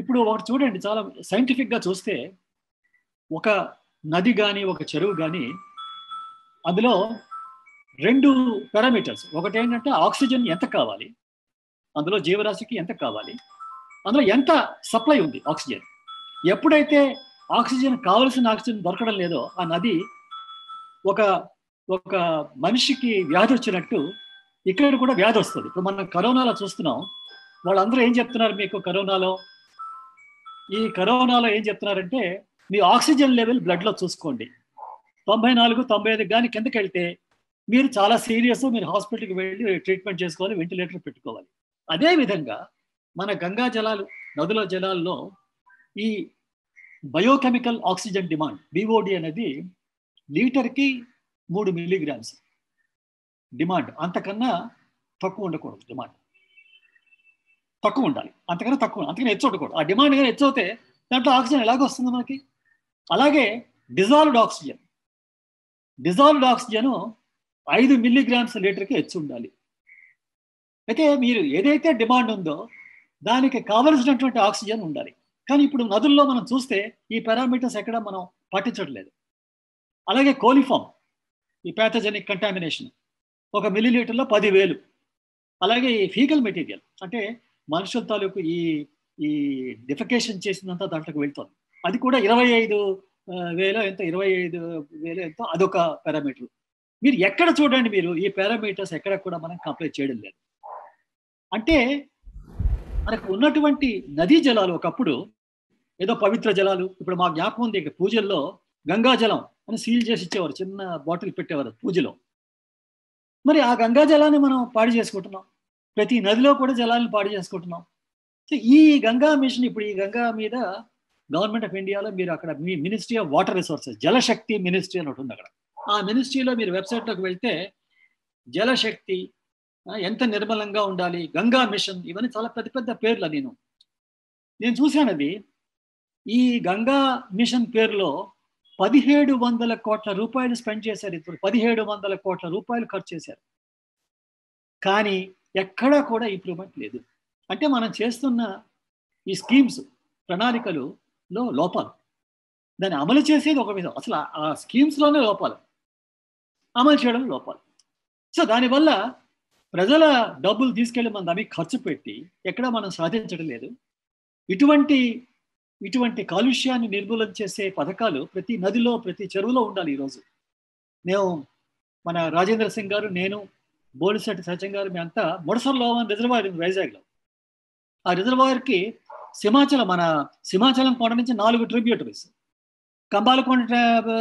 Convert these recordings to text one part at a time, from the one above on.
ఇప్పుడు ఒకటి చూడండి చాలా సైంటిఫిక్గా చూస్తే ఒక నది కానీ ఒక చెరువు కానీ అందులో రెండు పారామీటర్స్ ఒకటి ఏంటంటే ఆక్సిజన్ ఎంత కావాలి అందులో జీవరాశికి ఎంత కావాలి అందులో ఎంత సప్లై ఉంది ఆక్సిజన్ ఎప్పుడైతే ఆక్సిజన్ కావలసిన ఆక్సిజన్ దొరకడం లేదో ఆ నది ఒక ఒక మనిషికి వ్యాధి వచ్చినట్టు ఇక్కడ కూడా వ్యాధి వస్తుంది ఇప్పుడు మనం కరోనాలో చూస్తున్నాం వాళ్ళందరూ ఏం చెప్తున్నారు మీకు కరోనాలో ఈ కరోనాలో ఏం చెప్తున్నారంటే మీ ఆక్సిజన్ లెవెల్ బ్లడ్లో చూసుకోండి తొంభై నాలుగు తొంభై ఐదు కానీ కిందకి వెళ్తే మీరు చాలా సీరియస్ మీరు హాస్పిటల్కి వెళ్ళి ట్రీట్మెంట్ చేసుకోవాలి వెంటిలేటర్ పెట్టుకోవాలి అదే విధంగా మన గంగా జలాలు నదుల జలాల్లో ఈ బయోకెమికల్ ఆక్సిజన్ డిమాండ్ బిఓడి అనేది లీటర్కి మూడు మిల్లీగ్రామ్స్ డిమాండ్ అంతకన్నా తక్కువ ఉండకూడదు డిమాండ్ తక్కువ ఉండాలి అంతకన్నా తక్కువ అంతకన్నా హెచ్చు ఉండకూడదు ఆ డిమాండ్ కానీ హెచ్చు అవుతే దాంట్లో ఆక్సిజన్ ఎలాగ వస్తుంది మనకి అలాగే డిజాల్వ్డ్ ఆక్సిజన్ డిజాల్వ్డ్ ఆక్సిజన్ ఐదు మిల్లీగ్రామ్స్ లీటర్కి హెచ్చు ఉండాలి అయితే మీరు ఏదైతే డిమాండ్ ఉందో దానికి కావలసినటువంటి ఆక్సిజన్ ఉండాలి కానీ ఇప్పుడు నదుల్లో మనం చూస్తే ఈ పారామీటర్స్ ఎక్కడ మనం పాటించట్లేదు అలాగే కోలిఫామ్ ఈ ప్యాథజెనిక్ కంటామినేషన్ ఒక మిల్లీలీటర్లో పదివేలు అలాగే ఈ ఫీకల్ మెటీరియల్ అంటే మనుషుల తాలూకు ఈ ఈ డిఫికేషన్ చేసినంత దాంట్లోకి వెళ్తుంది అది కూడా ఇరవై ఐదు వేలో ఎంతో ఇరవై ఐదు వేలో ఎంతో అదొక పారామీటర్ మీరు ఎక్కడ చూడండి మీరు ఈ పారామీటర్స్ ఎక్కడ కూడా మనం కంప్లీట్ చేయడం లేదు అంటే మనకు ఉన్నటువంటి నదీ జలాలు ఒకప్పుడు ఏదో పవిత్ర జలాలు ఇప్పుడు మా జ్ఞాపకం ఉంది ఇక పూజల్లో గంగా జలం అని సీల్ చేసి ఇచ్చేవారు చిన్న బాటిల్ పెట్టేవారు పూజలో మరి ఆ గంగా జలాన్ని మనం పాడు చేసుకుంటున్నాం ప్రతి నదిలో కూడా జలాలను పాడు చేసుకుంటున్నాం సో ఈ గంగా మిషన్ ఇప్పుడు ఈ గంగా మీద గవర్నమెంట్ ఆఫ్ ఇండియాలో మీరు అక్కడ మీ ministry of water resources Jalshakti ministry అని ఒకటి ఉంది అక్కడ ఆ మినిస్ట్రీలో మీరు వెబ్సైట్లోకి వెళ్తే జలశక్తి ఎంత నిర్మలంగా ఉండాలి గంగా మిషన్ ఇవన్నీ చాలా పెద్ద పెద్ద పేర్లు నేను నేను చూశాను అది ఈ గంగా మిషన్ పేరులో పదిహేడు వందల కోట్ల రూపాయలు స్పెండ్ చేశారు ఇప్పుడు పదిహేడు వందల కోట్ల రూపాయలు ఖర్చు చేశారు కానీ ఎక్కడా కూడా ఇంప్రూవ్మెంట్ లేదు అంటే మనం చేస్తున్న ఈ స్కీమ్స్ ప్రణాళికలులో లోపాలు దాన్ని అమలు చేసేది ఒక విధం అసలు ఆ స్కీమ్స్లోనే లోపాలు అమలు చేయడం లోపాలు సో దానివల్ల ప్రజల డబ్బులు తీసుకెళ్ళి మన దానికి ఖర్చు పెట్టి ఎక్కడ మనం సాధించడం లేదు ఇటువంటి ఇటువంటి కాలుష్యాన్ని నిర్మూలన చేసే పథకాలు ప్రతి నదిలో ప్రతి చెరువులో ఉండాలి ఈరోజు మేము మన రాజేంద్ర సింగ్ గారు నేను బోలిశెట్టి సత్యం గారు మేమంతా ముడసర్లో రిజర్వాయర్ ఉంది వైజాగ్లో ఆ రిజర్వాయర్కి సింహాచలం మన సింహాచలం కొండ నుంచి నాలుగు ట్రిబ్యూటరీస్ కంబాలకొండ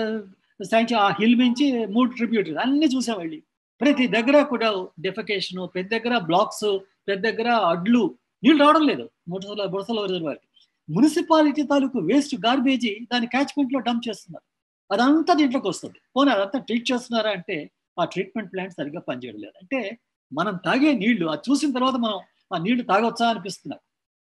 సాంచి ఆ హిల్ నుంచి మూడు ట్రిబ్యూటరీస్ అన్నీ చూసాం వెళ్ళి ప్రతి దగ్గర కూడా డెఫికేషన్ ప్రతి దగ్గర బ్లాక్స్ ప్రతి దగ్గర అడ్లు నీళ్ళు రావడం లేదు ముడసల బుడసల రిజర్వాయర్ మున్సిపాలిటీ తాలూకు వేస్ట్ గార్బేజీ దాని క్యాచ్మెంట్ లో డంప్ చేస్తున్నారు అదంతా దీంట్లోకి వస్తుంది పోనీ అదంతా ట్రీట్ చేస్తున్నారా అంటే ఆ ట్రీట్మెంట్ ప్లాంట్ సరిగ్గా పనిచేయడం లేదు అంటే మనం తాగే నీళ్లు అది చూసిన తర్వాత మనం ఆ నీళ్లు తాగొచ్చా అనిపిస్తున్నారు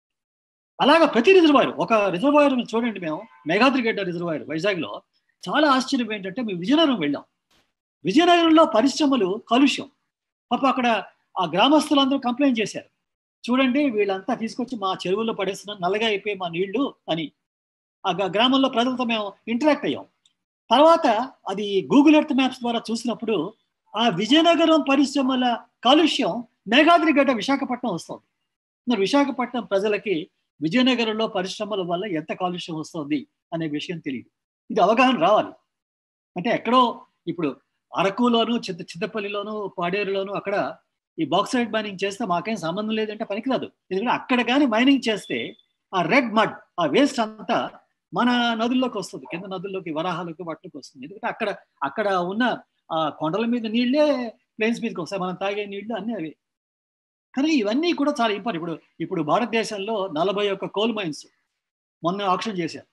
అలాగా ప్రతి రిజర్వాయర్ ఒక రిజర్వాయర్ చూడండి మేము మేఘాద్రిగడ్డ రిజర్వాయర్ వైజాగ్లో చాలా ఆశ్చర్యం ఏంటంటే మేము విజయనగరం వెళ్ళాం విజయనగరంలో పరిశ్రమలు కాలుష్యం పాప అక్కడ ఆ గ్రామస్తులందరూ కంప్లైంట్ చేశారు చూడండి వీళ్ళంతా తీసుకొచ్చి మా చెరువుల్లో పడేస్తున్నారు నల్లగా అయిపోయి మా నీళ్లు అని ఆ గ్రామంలో ప్రజలతో మేము ఇంటరాక్ట్ అయ్యాం తర్వాత అది గూగుల్ ఎర్త్ మ్యాప్స్ ద్వారా చూసినప్పుడు ఆ విజయనగరం పరిశ్రమల కాలుష్యం మేఘాద్రిగడ్డ విశాఖపట్నం వస్తుంది మరి విశాఖపట్నం ప్రజలకి విజయనగరంలో పరిశ్రమల వల్ల ఎంత కాలుష్యం వస్తుంది అనే విషయం తెలియదు ఇది అవగాహన రావాలి అంటే ఎక్కడో ఇప్పుడు అరకులోను చిత్త చిత్తపల్లిలోను పాడేరులోను అక్కడ ఈ బాక్సైడ్ మైనింగ్ చేస్తే మాకేం సంబంధం లేదంటే పనికిరాదు ఎందుకంటే అక్కడ కానీ మైనింగ్ చేస్తే ఆ రెడ్ మడ్ ఆ వేస్ట్ అంతా మన నదుల్లోకి వస్తుంది కింద నదుల్లోకి వరాహాలకు వాటికి వస్తుంది ఎందుకంటే అక్కడ అక్కడ ఉన్న ఆ కొండల మీద నీళ్ళే ప్లేన్స్ మీదకి వస్తాయి మనం తాగే నీళ్లు అన్నీ అవి కానీ ఇవన్నీ కూడా చాలా ఇంపార్టెంట్ ఇప్పుడు ఇప్పుడు భారతదేశంలో నలభై ఒక్క కోల్ మైన్స్ మొన్న ఆక్షన్ చేశారు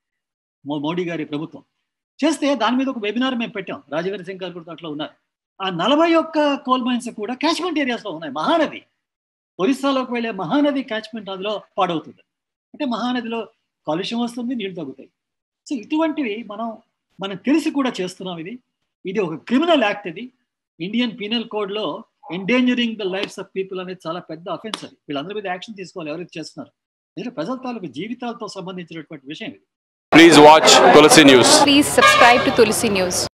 మోడీ గారి ప్రభుత్వం చేస్తే దాని మీద ఒక వెబినార్ మేము పెట్టాం రాజవీర్ సింగ్ గారు కూడా అట్లా ఉన్నారు ఆ నలభై ఒక్క కోల్ మైన్స్ కూడా క్యాచ్మెంట్ ఏరియాస్లో ఉన్నాయి మహానది ఒరిస్సాలోకి వెళ్ళే మహానది క్యాచ్మెంట్ అందులో పాడవుతుంది అంటే మహానదిలో కాలుష్యం వస్తుంది నీళ్లు తగ్గుతాయి సో ఇటువంటివి మనం మనం తెలిసి కూడా చేస్తున్నాం ఇది ఇది ఒక క్రిమినల్ యాక్ట్ ఇది ఇండియన్ పీనల్ కోడ్లో endangering the lives of people అనేది చాలా పెద్ద అఫెన్స్ అది వీళ్ళందరి మీద యాక్షన్ తీసుకోవాలి ఎవరైతే చేస్తున్నారు ఇది ప్రజల తాలూకు జీవితాలతో సంబంధించినటువంటి విషయం ఇది Please watch Tulsi News. Please subscribe to Tulsi News.